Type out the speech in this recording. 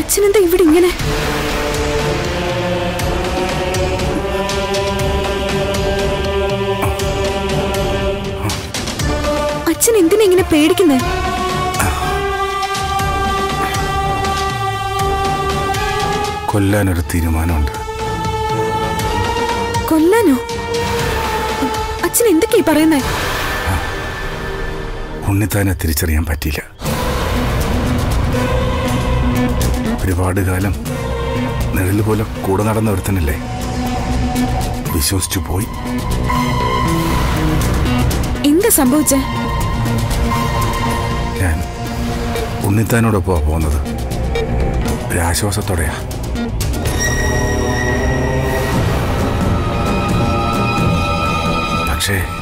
അച്ഛനെന്താ ഇവിടെ ഇങ്ങനെ അച്ഛൻ എന്തിനാ ഇങ്ങനെ പേടിക്കുന്നേ കൊല്ലാനൊരു തീരുമാനമുണ്ട് കൊല്ലാനോ അച്ഛൻ എന്തൊക്കെയാ പറയുന്നേ ഉണ്ണിത്താനെ തിരിച്ചറിയാൻ പറ്റിയില്ല ഒരുപാട് കാലം നിഴല് പോലെ കൂടെ നടന്ന ഒരുത്തനല്ലേ വിശ്വസിച്ചു പോയി എന്താ സംഭവിച്ചേ ഞാൻ ഉണ്ണിത്താനോടൊപ്പമാ പോകുന്നത് ഒരാശ്വാസത്തോടെയാ പക്ഷേ